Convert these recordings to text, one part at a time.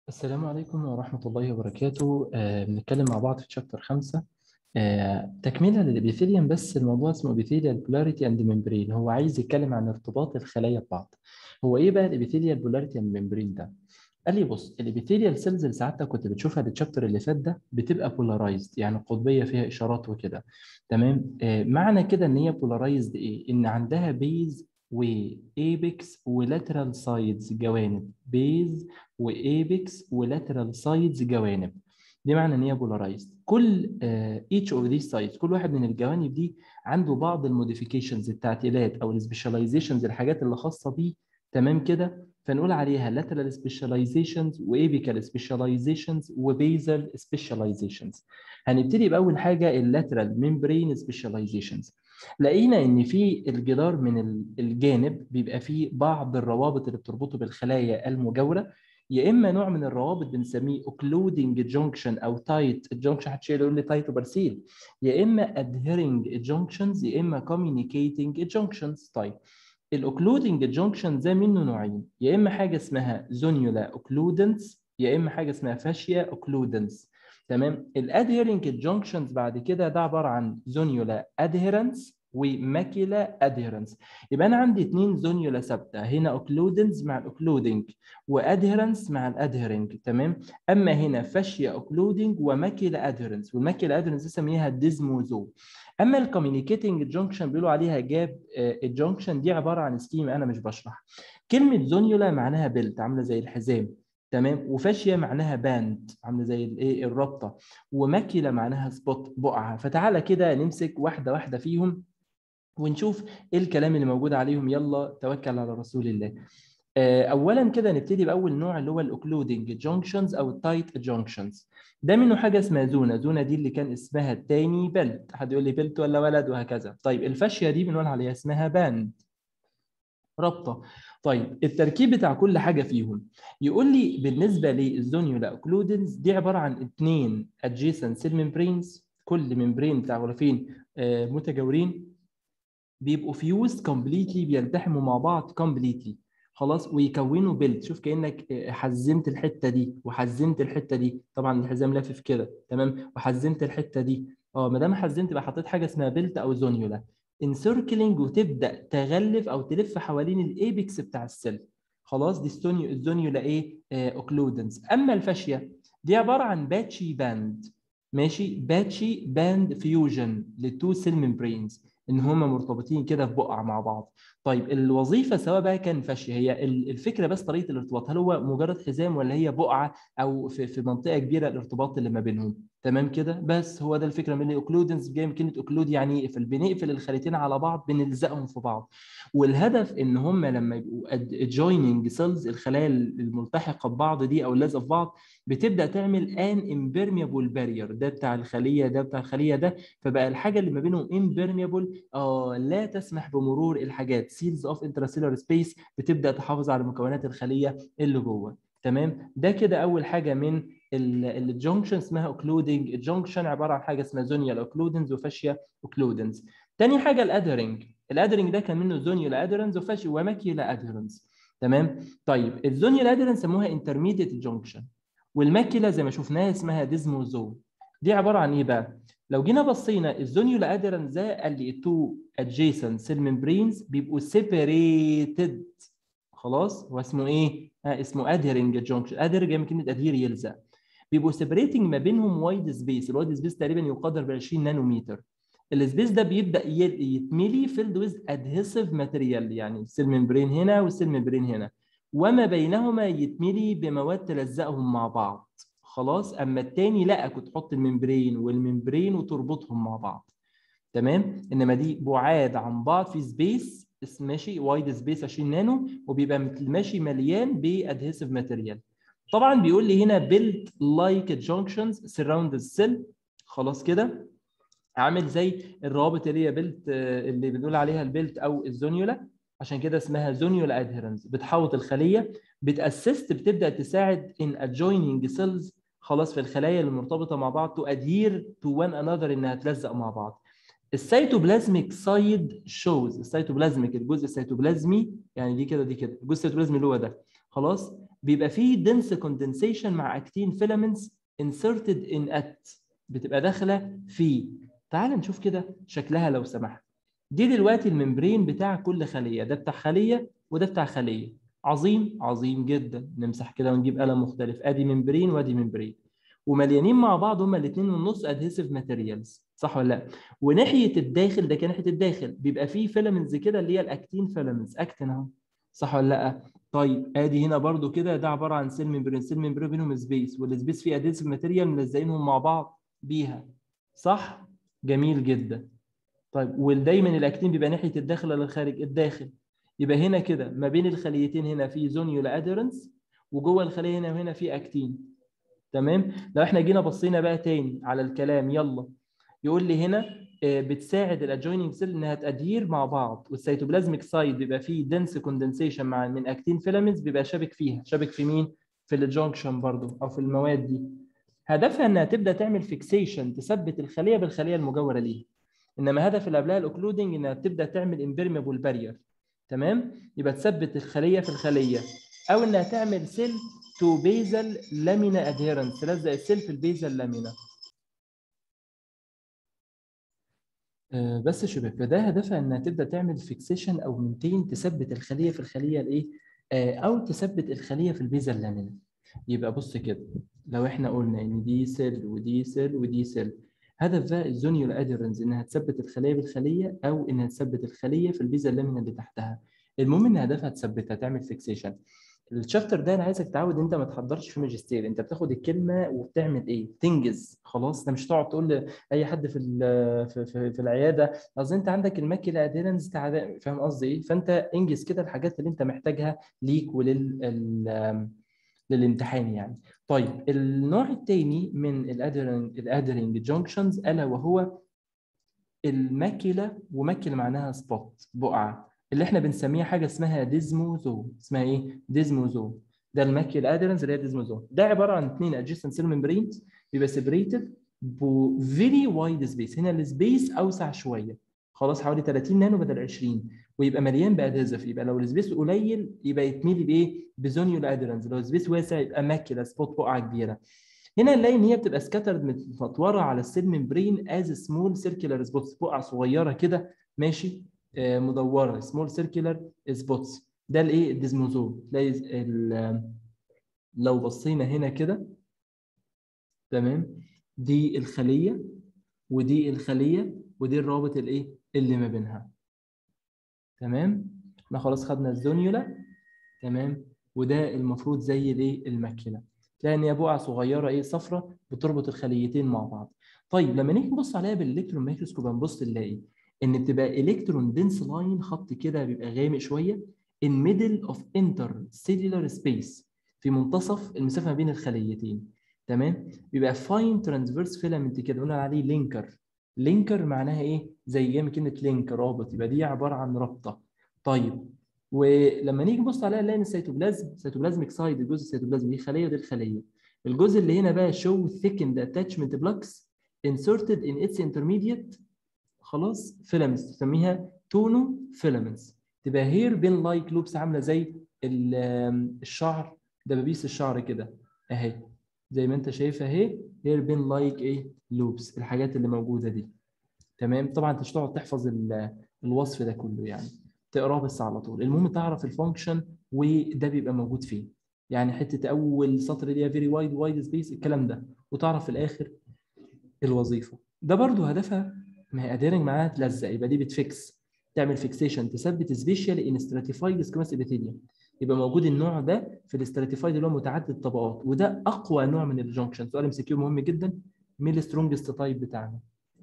السلام عليكم ورحمة الله وبركاته آه، بنتكلم مع بعض في تشابتر خمسة آه، تكملة للإبيثيليوم بس الموضوع اسمه إبيثيليال بولاريتي أند ممبرين هو عايز يتكلم عن ارتباط الخلايا ببعض هو إيه بقى الإبيثيليال بولاريتي أند ممبرين ده؟ قال لي بص الإبيثيليال سيلز اللي ساعتك كنت بتشوفها التشابتر اللي فات ده بتبقى بولارايزد يعني قطبية فيها إشارات وكده تمام آه، معنى كده إن هي بولارايزد إيه؟ إن عندها بيز وايبكس ولاترال سايدز جوانب بيز وايبكس ولاترال سايدز جوانب دي معنى ان هي بولارايزد كل ايتش اوف ذيس سايدز كل واحد من الجوانب دي عنده بعض الموديفيكيشنز التعديلات او السبيشاليزيشنز الحاجات اللي خاصه بيه تمام كده فنقول عليها lateral specializations وايبيكال specializations وبيزل specializations هنبتدي باول حاجه اللاترال ممبرين specializations لقينا ان في الجدار من الجانب بيبقى فيه بعض الروابط اللي بتربطه بالخلايا المجاوره يا اما نوع من الروابط بنسميه اوكلودنج جونكشن او تايت جونكشن هتشيل يقول لي تايت وبرسيل يا اما ادهيرنج جونكشنز يا اما كوميونيكيتنج جونكشنز طيب الاوكلودنج جونكشن ده منه نوعين يا اما حاجه اسمها زونيولا اوكلودنس يا اما حاجه اسمها فاشيا اوكلودنس تمام الادهيرنج جونكشنز بعد كده ده عباره عن زونيولا ادهيرنس وماكيلا ادهيرنس يبقى انا عندي اثنين زونيولا ثابته هنا اوكلودنز مع الاوكلودنج وادهيرنس مع الادهيرنج تمام اما هنا فاشيا اوكلودنج وماكيلا ادهيرنس والماكيلا ادهيرنس نسميها ديزموزو اما الكوميونيكيتنج جونكشن بيقولوا عليها جاب الجونكشن دي عباره عن سكيم انا مش بشرح كلمه زونيولا معناها بيلت عامله زي الحزام تمام وفاشيه معناها باند عامله زي الايه الرابطه وماكيلا معناها سبوت بقعه فتعالى كده نمسك واحده واحده فيهم ونشوف ايه الكلام اللي موجود عليهم يلا توكل على رسول الله اولا كده نبتدي باول نوع اللي هو الاوكلودنج جونكشنز او التايت جونكشنز ده منه حاجه اسمها زونه زونه دي اللي كان اسمها الثاني بلت حد يقول لي بلت ولا ولد وهكذا طيب الفاشيه دي بنقول عليها اسمها باند رابطه طيب التركيب بتاع كل حاجه فيهم يقول لي بالنسبه للزونيولا اوكلودنز دي عباره عن اثنين adjacent cell membranes كل ممبرين بتاع غرفين متجاورين بيبقوا فيوز كومبليتلي بيلتحموا مع بعض كومبليتلي خلاص ويكونوا بيلت شوف كانك حزمت الحته دي وحزمت الحته دي طبعا الحزام لافف كده تمام وحزمت الحته دي اه ما دام حزمت يبقى حطيت حاجه اسمها بيلت او زونيولا انسيركلينج وتبدا تغلف او تلف حوالين الايبكس بتاع السيل خلاص دي ستونيو الزونيولا ايه آه اوكلودنس اما الفاشيه دي عباره عن باتشي باند ماشي باتشي باند فيوجن للتو سيل ممبرينز ان هم مرتبطين كده في بقعه مع بعض طيب الوظيفه سواء بقى كان فاشيه هي الفكره بس طريقه الارتباط هل هو مجرد حزام ولا هي بقعه او في, في منطقه كبيره الارتباط اللي ما بينهم تمام كده بس هو ده الفكره من الاوكلودنس جاي من كلمه اوكلود يعني يقفل بنقفل الخليتين على بعض بنلزقهم في بعض والهدف ان هم لما يبقوا جويننج سيلز الخلايا الملتحقه ببعض دي او اللازقه في بعض بتبدا تعمل ان امبرميبل بارير ده بتاع الخليه ده بتاع الخليه ده فبقى الحاجه اللي ما بينهم امبرميبل آه لا تسمح بمرور الحاجات سيلز اوف انتراسيلر سبيس بتبدا تحافظ على مكونات الخليه اللي جوه تمام ده كده اول حاجه من الجونكشن اسمها اوكلودنج الجونكشن عباره عن حاجه اسمها زونيال اوكلودنز وفاشيا اوكلودنز تاني حاجه الادرنج الادرنج ده كان منه زونيال ادرنز وفاشيا وماكيولا ادرنز تمام طيب الزونيال ادرنز سموها انترميديت جونكشن والماكيلا زي ما شفناها اسمها ديزموزوم دي عباره عن ايه بقى لو جينا بصينا الزونيولا ادرنز ده قال لي التو ادجيسنت سيل ممبرينز بيبقوا سيبريتد خلاص هو اسمه ايه آه اسمه ادهيرنج جونكشن ادهير جاي من كلمه ادهير يلزق بيبقوا سيبريتنج ما بينهم وايد سبيس الوايد سبيس تقريبا يقدر ب 20 نانومتر السبيس ده بيبدا يتملي فيلد ويز ادهيسيف ماتيريال يعني السيل ممبرين هنا والسيل ممبرين هنا وما بينهما يتملي بمواد تلزقهم مع بعض خلاص اما الثاني لا كنت تحط الممبرين والممبرين وتربطهم مع بعض تمام انما دي بعاد عن بعض في سبيس ماشي وايد سبيس 20 نانو وبيبقى ماشي مليان بادهيسيف ماتيريال طبعا بيقول لي هنا built like junctions surround the cell خلاص كده عامل زي الروابط اللي هي بيلت اللي بنقول عليها البيلت او الزونيولا عشان كده اسمها زونيولا ادهيرنس بتحوط الخليه بتاسست بتبدا تساعد in adjoining cells خلاص في الخلايا المرتبطه مع بعض to adhere to one another انها تلزق مع بعض السيتوبلازميك سايد شوز السيتوبلازميك الجزء السيتوبلازمي يعني دي كده دي كده الجزء السيتوبلازمي اللي هو ده خلاص بيبقى فيه dense condensation مع actin filaments inserted in it بتبقى داخله فيه تعال نشوف كده شكلها لو سمحت دي دلوقتي الممبرين بتاع كل خليه ده بتاع خليه وده بتاع خليه عظيم عظيم جدا نمسح كده ونجيب قلم مختلف ادي ممبرين وادي ممبرين ومليانين مع بعض هما الاثنين ونص ادهيسيف ماتيريالز صح ولا لا وناحيه الداخل ده كان ناحيه الداخل بيبقى فيه فيلامنتس كده اللي هي الاكتين فيلامنتس اكتين اهو صح ولا لا طيب ادي هنا برضو كده ده عباره عن سيل ممبرين سيل ممبرين بينهم سبيس والسبيس فيه ادهيسيف ماتيريال ملزقينهم مع بعض بيها صح جميل جدا طيب ودايما الاكتين بيبقى ناحيه الداخل ولا الخارج الداخل يبقى هنا كده ما بين الخليتين هنا في زونيولا اديرنس وجوه الخليه هنا وهنا في اكتين تمام لو احنا جينا بصينا بقى تاني على الكلام يلا يقول لي هنا بتساعد الادجويننج سيل انها تادير مع بعض والسيتوبلازميك سايد بيبقى فيه دنس كوندنسيشن مع من اكتين فيلامنتس بيبقى شابك فيها شابك في مين في الجونكشن برضو او في المواد دي هدفها انها تبدا تعمل فيكسيشن تثبت الخليه بالخليه المجاوره ليها انما هدف اللي قبلها الاوكلودنج انها تبدا تعمل امبيرمبل بارير تمام يبقى تثبت الخليه في الخليه او انها تعمل سيل تو بيزل لامينا ادهيرنس تلزق السيل في البيزل لامينا أه بس يا شباب فده هدفها انها تبدا تعمل فيكسيشن او مينتين تثبت الخليه في الخليه الايه أه او تثبت الخليه في البيزل لامينا يبقى بص كده لو احنا قلنا ان دي سيل ودي سيل ودي سيل هدف بقى الزونيول اديرنز انها تثبت الخليه بالخليه او انها تثبت الخليه في البيزا اللامينا اللي تحتها المهم ان هدفها تثبتها تعمل فيكسيشن الشابتر ده انا عايزك تعود انت ما تحضرش في ماجستير انت بتاخد الكلمه وبتعمل ايه تنجز خلاص انت مش تقعد تقول لاي حد في في, في, في العياده قصدي انت عندك الماكيلا اديرنز فاهم قصدي ايه فانت انجز كده الحاجات اللي انت محتاجها ليك ولل للامتحان يعني طيب النوع الثاني من الادرينج الادرينج جانكشنز الا وهو الماكيلا وماكيلا معناها سبوت بقعه اللي احنا بنسميها حاجه اسمها ديزموزو اسمها ايه ديزموزو ده الماكيلا ادرينز اللي هي ديزموزو ده عباره عن اثنين ادجيسنت سيل ممبرينز بيبقى سيبريتد بفيري وايد سبيس هنا السبيس اوسع شويه خلاص حوالي 30 نانو بدل 20 ويبقى مليان بادهزف يبقى لو السبيس قليل يبقى يتميلي بايه؟ بزونيول ادرنز لو السبيس واسع يبقى ماكيلا سبوت بقعه كبيره هنا نلاقي ان هي بتبقى سكاترد متفطوره على السيل ممبرين از سمول سيركيولار سبوتس بقعه صغيره كده ماشي آه مدوره سمول سيركيولار سبوتس ده الايه الديزموزوم تلاقي لو بصينا هنا كده تمام دي الخليه ودي الخليه ودي الرابط الايه اللي ما بينها تمام احنا خلاص خدنا الزونيولا تمام وده المفروض زي الايه الماكينه تلاقي ان هي بقعه صغيره ايه صفرة بتربط الخليتين مع بعض طيب لما نيجي نبص عليها بالالكترون مايكروسكوب هنبص نلاقي ان بتبقى الكترون دنس لاين خط كده بيبقى غامق شويه in middle of intercellular space في منتصف المسافه ما بين الخليتين تمام بيبقى فاين ترانسفيرس فيلامنت كده بنقول عليه لينكر لينكر معناها ايه زي جاي من كلمه لينك رابط يبقى دي عباره عن رابطه طيب ولما نيجي نبص عليها نلاقي ان السيتوبلازم سيتوبلازميك سايد الجزء السيتوبلازمي دي خليه ودي الخليه الجزء اللي هنا بقى show thickened attachment blocks inserted in its intermediate خلاص filaments تسميها تونو filaments تبقى هير بين لايك لوبس عامله زي الشعر دبابيس الشعر كده اهي زي ما انت شايف اهي هير بين لايك ايه لوبس الحاجات اللي موجوده دي تمام طبعا انت مش هتقعد تحفظ الوصف ده كله يعني تقراه بس على طول المهم تعرف الفانكشن وده بيبقى موجود فين يعني حته اول سطر اللي هي فيري وايد وايد سبيس الكلام ده وتعرف في الاخر الوظيفه ده برضو هدفها ما هي اديرنج معناها تلزق يبقى دي بتفكس تعمل فيكسيشن تثبت سبيشال ان ستراتيفايد سكوماس ابيثيليوم يبقى موجود النوع ده في الاستراتيفايد اللي هو متعدد الطبقات وده اقوى نوع من الجنكشن سؤال ام سي كيو مهم جدا مين السترونجست تايب بتاعنا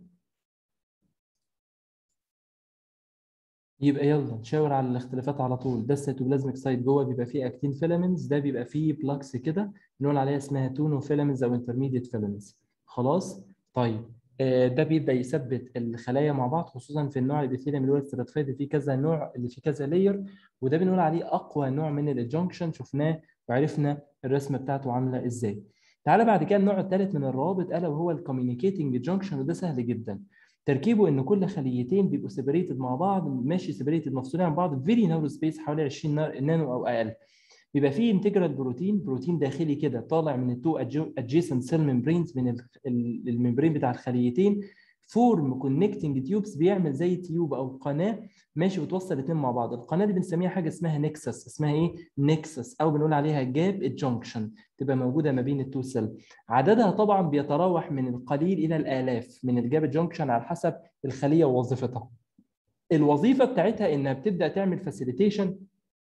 يبقى يلا نشاور على الاختلافات على طول ده السيتوبلازميك سايت جوه بيبقى فيه اكتين فيلامنتس ده بيبقى فيه بلاكس كده نقول عليها اسمها تونو فيلامنتس او انترميديت فيلامنتس خلاص طيب آه ده بيبدا يثبت الخلايا مع بعض خصوصا في النوع الابيثيليوم اللي هو الستراتيفايد فيه كذا نوع اللي فيه كذا لاير وده بنقول عليه اقوى نوع من الجنكشن شفناه وعرفنا الرسمه بتاعته عامله ازاي تعالى بعد كده النوع الثالث من الروابط الا وهو الكوميونيكيتنج جنكشن وده سهل جدا تركيبه ان كل خليتين بيبقوا سيبريتد مع بعض ماشي سيبريتد مفصولين عن بعض فيري نارو سبيس حوالي 20 نانو او اقل بيبقى فيه انتجرال بروتين بروتين داخلي كده طالع من التو ادجيسنت سيل ممبرينز من الممبرين بتاع الخليتين فورم كونكتنج تيوبس بيعمل زي تيوب او قناه ماشي بتوصل الاثنين مع بعض القناه دي بنسميها حاجه اسمها نكسس اسمها ايه نكسس او بنقول عليها جاب الجنكشن تبقى موجوده ما بين التو سيل عددها طبعا بيتراوح من القليل الى الالاف من الجاب الجنكشن على حسب الخليه ووظيفتها الوظيفه بتاعتها انها بتبدا تعمل فاسيليتيشن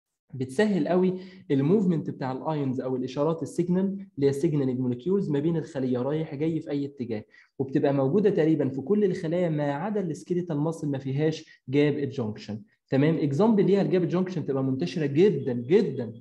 بتسهل قوي الموفمنت بتاع الايونز او الاشارات السيجنال اللي هي السيجنالينج مولكيولز ما بين الخليه رايح جاي في اي اتجاه وبتبقى موجوده تقريبا في كل الخلايا ما عدا السكيليتال ماسل ما فيهاش جاب الجنكشن تمام اكزامبل ليها الجاب الجنكشن تبقى منتشره جدا جدا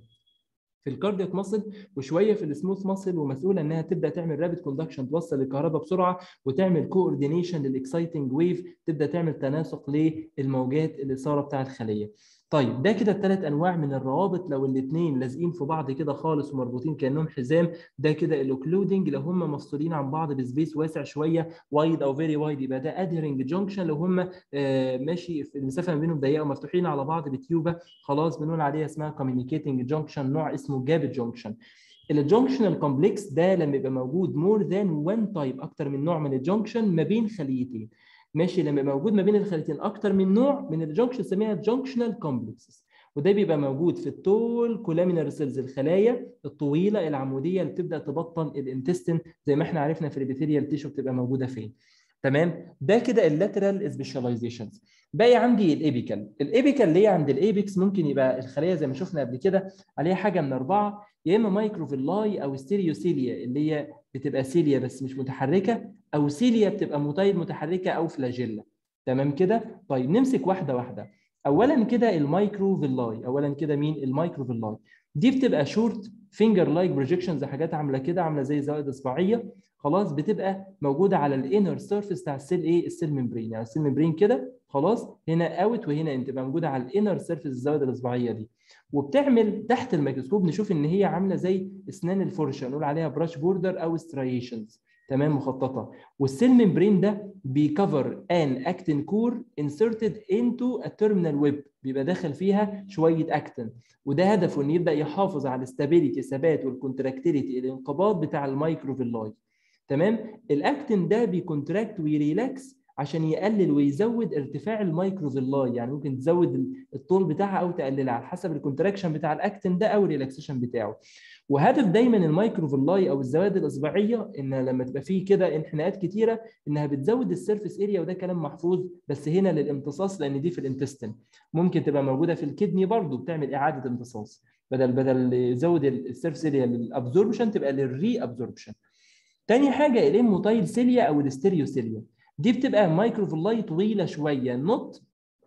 في الكاردياك ماسل وشويه في السموث ماسل ومسؤوله انها تبدا تعمل رابيد كوندكشن توصل الكهرباء بسرعه وتعمل كوردينيشن للاكسايتنج ويف تبدا تعمل تناسق للموجات الاثاره بتاع الخليه طيب ده كده الثلاث انواع من الروابط لو الاثنين لازقين في بعض كده خالص ومربوطين كانهم حزام ده كده الاوكلودنج لو هم مفصولين عن بعض بسبيس واسع شويه وايد او فيري وايد يبقى ده ادهرنج جانكشن لو هم آه ماشي في المسافه ما بينهم ضيقه ومفتوحين على بعض بتيوبه خلاص بنقول عليها اسمها كوميونيكيتنج جانكشن نوع اسمه جاب جانكشن الجانكشنال كومبلكس ده لما يبقى موجود مور ذان وان تايب اكتر من نوع من الجانكشن ما بين خليتين ماشي لما يبقى موجود ما بين الخليتين اكتر من نوع من الجنكشن نسميها جنكشنال كومبلكسز وده بيبقى موجود في التول كولامينار سيلز الخلايا الطويله العموديه اللي بتبدا تبطن الانتستين زي ما احنا عرفنا في الابيثيريال تيشو بتبقى موجوده فين تمام ده كده اللاترال سبيشاليزيشنز باقي عندي الابيكال الابيكال اللي هي عند الايبكس ممكن يبقى الخليه زي ما شفنا قبل كده عليها حاجه من اربعه يا اما مايكروفيلاي او ستيريوسيليا اللي هي بتبقى سيليا بس مش متحركه او سيليا بتبقى موتايل متحركه او فلاجيلا تمام كده طيب نمسك واحده واحده اولا كده المايكروفيلاي اولا كده مين المايكروفيلاي دي بتبقى شورت فينجر لايك بروجيكشنز حاجات عامله كده عامله زي زوائد اصبعيه خلاص بتبقى موجوده على الانر سيرفيس بتاع السيل ايه السيل ممبرين يعني السيل ممبرين كده خلاص هنا اوت وهنا ان تبقى موجوده على الانر سيرفيس الزوائد الاصبعيه دي وبتعمل تحت الميكروسكوب نشوف ان هي عامله زي اسنان الفرشه نقول عليها براش بوردر او ستريشنز تمام مخططه والسيل ممبرين ده بيكفر ان اكتين كور انسرتد انتو التيرمينال ويب بيبقى داخل فيها شويه اكتين وده هدفه ان يبدا يحافظ على الاستابيليتي ثبات والكونتراكتيليتي الانقباض بتاع المايكروفيلاي تمام الاكتين ده بيكونتراكت ويريلاكس عشان يقلل ويزود ارتفاع المايكروفيلاي يعني ممكن تزود الطول بتاعها او تقللها على حسب الكونتراكشن بتاع الاكتين ده او الريلاكسيشن بتاعه وهدف دايما المايكروفيلاي او الزوائد الاصبعيه ان لما تبقى فيه كده انحناءات كتيره انها بتزود السيرفيس اريا وده كلام محفوظ بس هنا للامتصاص لان دي في الانتستين ممكن تبقى موجوده في الكدني برضو بتعمل اعاده امتصاص بدل بدل يزود السيرفيس اريا للابزوربشن تبقى للري ابزوربشن تاني حاجه الاموتايل سيليا او الاستيريوسيليا دي بتبقى مايكروفيلاي طويله شويه نوت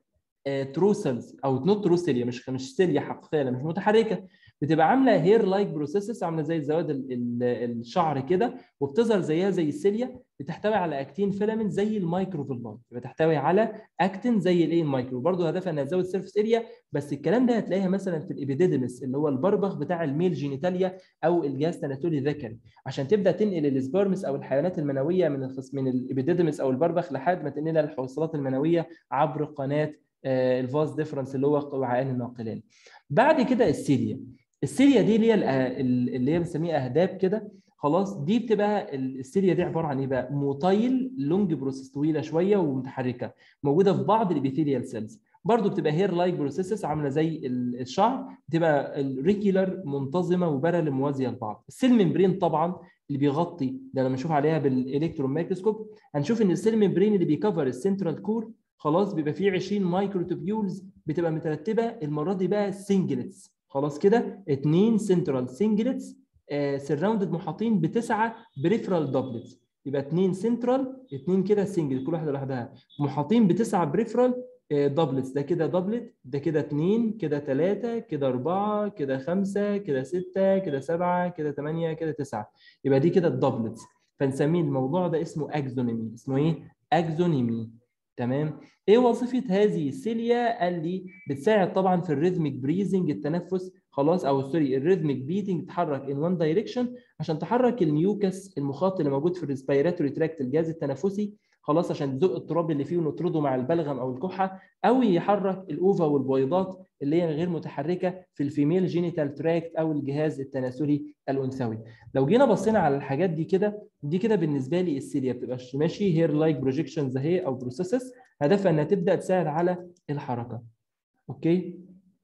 ترو سيلز او نوت ترو سيليا مش مش سيليا حقيقيه مش متحركه بتبقى عامله هير لايك بروسيسز عامله زي زواد الشعر كده وبتظهر زيها زي السيليا بتحتوي على اكتين فيلامنت زي المايكروفيلاي بتحتوي على اكتين زي الايه المايكرو برضه هدفها انها تزود سيرفيس اريا بس الكلام ده هتلاقيها مثلا في الابيديدمس اللي هو البربخ بتاع الميل جينيتاليا او الجهاز التناسلي الذكري عشان تبدا تنقل السبرمس او الحيوانات المنويه من الخص من الابيديدمس او البربخ لحد ما تنقلها للحويصلات المنويه عبر قناه الفاز ديفرنس اللي هو وعيان الناقلين بعد كده السيليا السيليا دي اللي هي اللي هي بنسميها اهداب كده خلاص دي بتبقى السيليا دي عباره عن ايه بقى موتايل لونج بروسيس طويله شويه ومتحركه موجوده في بعض الابيثيليال سيلز برضه بتبقى هير لايك بروسيسز عامله زي الشعر بتبقى الريجولار منتظمه وبارل موازيه لبعض السيل ممبرين طبعا اللي بيغطي ده لما نشوف عليها بالالكترون مايكروسكوب هنشوف ان السيل ممبرين اللي بيكفر السنترال كور خلاص بيبقى فيه 20 مايكرو توبيولز بتبقى مترتبه المره دي بقى سنجلتس خلاص كده اثنين سنترال سنجلتس سراوندد محاطين بتسعه بريفرال دوبلتس يبقى اثنين سنترال اثنين كده سنجل كل واحده لوحدها محاطين بتسعه بريفرال دبلتس ده كده دبلت ده كده اثنين كده ثلاثه كده اربعه كده خمسه كده سته كده سبعه كده ثمانيه كده تسعه يبقى دي كده الدبلتس فنسميه الموضوع ده اسمه اكزونيمي اسمه ايه؟ اكزونيمي تمام ايه وظيفه هذه السيليا قال لي بتساعد طبعا في الريزميك بريزنج التنفس خلاص او سوري الريزميك بيتنج تتحرك ان وان دايركشن عشان تحرك الميوكس المخاط اللي موجود في الريسبيراتوري تراكت الجهاز التنفسي خلاص عشان تزق التراب اللي فيه ونطرده مع البلغم او الكحه او يحرك الاوفا والبويضات اللي هي غير متحركه في الفيميل جينيتال تراكت او الجهاز التناسلي الانثوي لو جينا بصينا على الحاجات دي كده دي كده بالنسبه لي السيليا بتبقى ماشي هير لايك بروجيكشنز اهي او بروسيسز هدفها انها تبدا تساعد على الحركه اوكي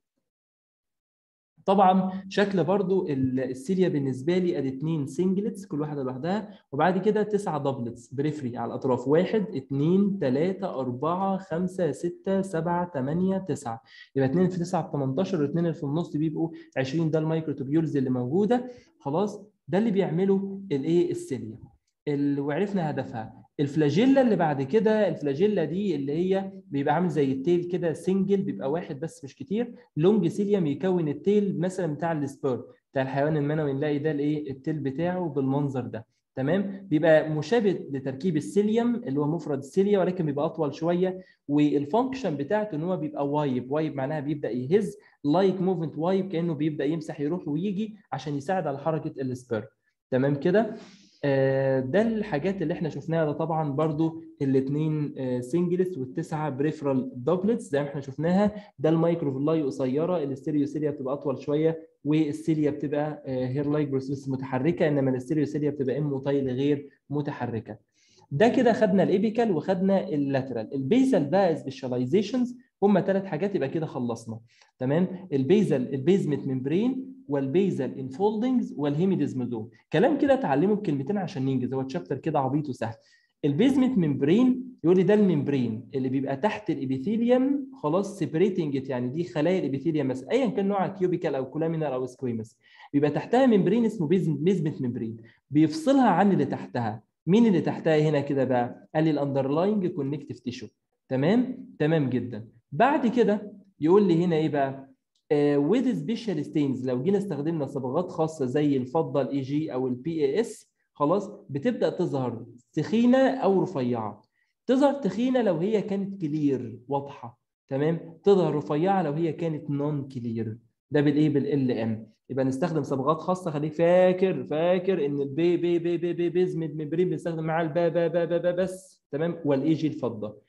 طبعا شكل برضو السيليا بالنسبه لي ادي اثنين سنجلتس كل واحده لوحدها وبعد كده تسعه دبلتس بريفري على الاطراف واحد اثنين ثلاثه اربعه خمسه سته سبعه ثمانيه تسعه يبقى اثنين في تسعه ب 18 واثنين اللي في النص بيبقوا 20 ده المايكروتوبيولز اللي موجوده خلاص ده اللي بيعمله الايه السيليا وعرفنا هدفها الفلاجيلا اللي بعد كده الفلاجيلا دي اللي هي بيبقى عامل زي التيل كده سنجل بيبقى واحد بس مش كتير لونج سيليوم يكون التيل مثلا بتاع السبير بتاع الحيوان المنوي نلاقي ده الايه التيل بتاعه بالمنظر ده تمام بيبقى مشابه لتركيب السيليوم اللي هو مفرد السيليا ولكن بيبقى اطول شويه والفانكشن بتاعته ان هو بيبقى وايب وايب معناها بيبدا يهز لايك موفمنت وايب كانه بيبدا يمسح يروح ويجي عشان يساعد على حركه السبير تمام كده ده الحاجات اللي احنا شفناها ده طبعا برضو الاثنين سنجلس والتسعه بريفرال دوبلتس زي ما احنا شفناها ده المايكروفيلاي قصيره الاستيريوسيليا بتبقى اطول شويه والسيليا بتبقى هير لايك بروسيس متحركه انما الاستيريوسيليا بتبقى اموتايل غير متحركه ده كده خدنا الابيكال وخدنا اللاترال البيزل بقى سبيشاليزيشنز هم ثلاث حاجات يبقى كده خلصنا تمام البيزل البيزمنت ممبرين والبيزل انفولدنجز والهيميديزموزوم كلام كده اتعلمه بكلمتين عشان ننجز هو تشابتر كده عبيط وسهل البيزمنت ممبرين يقول لي ده الممبرين اللي بيبقى تحت الابيثيليوم خلاص سيبريتنج يعني دي خلايا الابيثيليوم مثلا ايا كان نوعها كيوبيكال او كولامينال او سكويمس بيبقى تحتها ممبرين اسمه بيزمنت ممبرين بيفصلها عن اللي تحتها مين اللي تحتها هنا كده بقى قال لي الاندرلاينج كونكتيف تيشو تمام تمام جدا بعد كده يقول لي هنا ايه بقى وذ سبيشال ستينز لو جينا استخدمنا صبغات خاصه زي الفضه الاي جي او البي اي اس خلاص بتبدا تظهر تخينه او رفيعه تظهر تخينه لو هي كانت كلير واضحه تمام تظهر رفيعه لو هي كانت نون كلير ده بالايه بالال ام يبقى نستخدم صبغات خاصه خليك فاكر فاكر ان البي بي بي بي بي بيزمد مبرين بنستخدم معاه البا با با با, با بس تمام والاي جي الفضه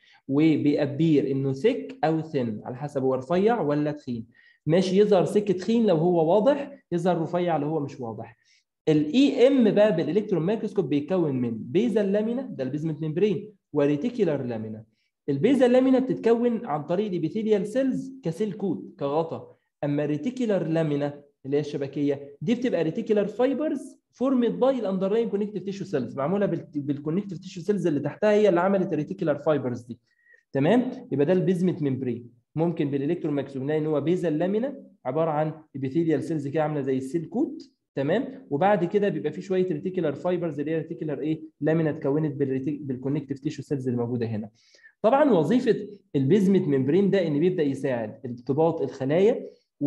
وبيأبير انه ثيك او ثين على حسب هو رفيع ولا تخين ماشي يظهر سك تخين لو هو واضح يظهر رفيع لو هو مش واضح الاي ام بقى بالالكترون مايكروسكوب بيتكون من بيزل لامينا ده البيزمنت ممبرين وريتيكولار لامينا البيزل لامينا بتتكون عن طريق الابيثيليال سيلز كسيل كود كغطا اما الريتيكولار لامينا اللي هي الشبكيه دي بتبقى ريتيكولار فايبرز فورمد باي الاندرلاين كونكتيف تيشو سيلز معموله بالكونكتيف تيشو سيلز اللي تحتها هي اللي عملت الريتيكولار فايبرز دي تمام يبقى ده البيزمنت ممبرين ممكن بالالكترون ماكسوم نلاقي ان هو بيزل لامينا عباره عن ابيثيليال سيلز كده عامله زي السيل كوت تمام وبعد كده بيبقى في شويه ريتيكولار فايبرز اللي هي ريتيكولار ايه لامينا اتكونت بالكونكتيف تيشو سيلز اللي موجوده هنا طبعا وظيفه البيزمنت ممبرين ده ان بيبدا يساعد ارتباط الخلايا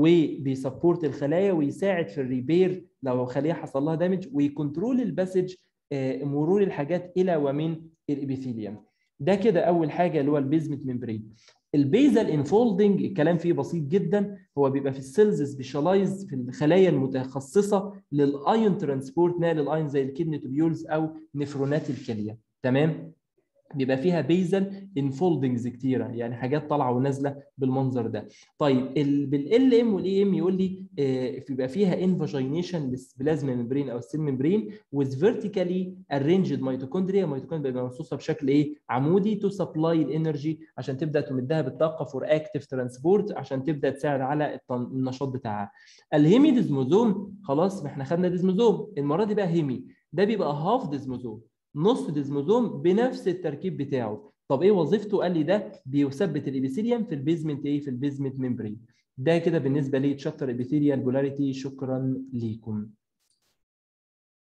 وبيسبورت الخلايا ويساعد في الريبير لو خليه حصل لها دامج ويكنترول الباسج مرور الحاجات الى ومن الابيثيليوم ده كده اول حاجه اللي هو البيزمنت ممبرين البيزل انفولدنج الكلام فيه بسيط جدا هو بيبقى في السيلز سبيشالايز في الخلايا المتخصصه للايون ترانسبورت نقل الايون زي الكدني توبيولز او نفرونات الكليه تمام بيبقى فيها بيزل انفولدنجز كتيره يعني حاجات طالعه ونازله بالمنظر ده طيب بالال ام والاي ام يقول لي آه بيبقى فيها انفاجينيشن للبلازما ممبرين او السيل ممبرين وذ فيرتيكالي ارينجد ميتوكوندريا ميتوكوندريا بيبقى مرصوصه بشكل ايه عمودي تو سبلاي الانرجي عشان تبدا تمدها بالطاقه فور اكتيف ترانسبورت عشان تبدا تساعد على النشاط بتاعها الهيمي ديزموزوم خلاص ما احنا خدنا ديزموزوم المره دي بقى هيمي ده بيبقى هاف ديزموزوم نص ديزموزوم بنفس التركيب بتاعه طب ايه وظيفته قال لي ده بيثبت الابيثيليوم في البيزمنت ايه في البيزمنت ممبرين ده كده بالنسبه لي تشابتر ابيثيليال بولاريتي شكرا ليكم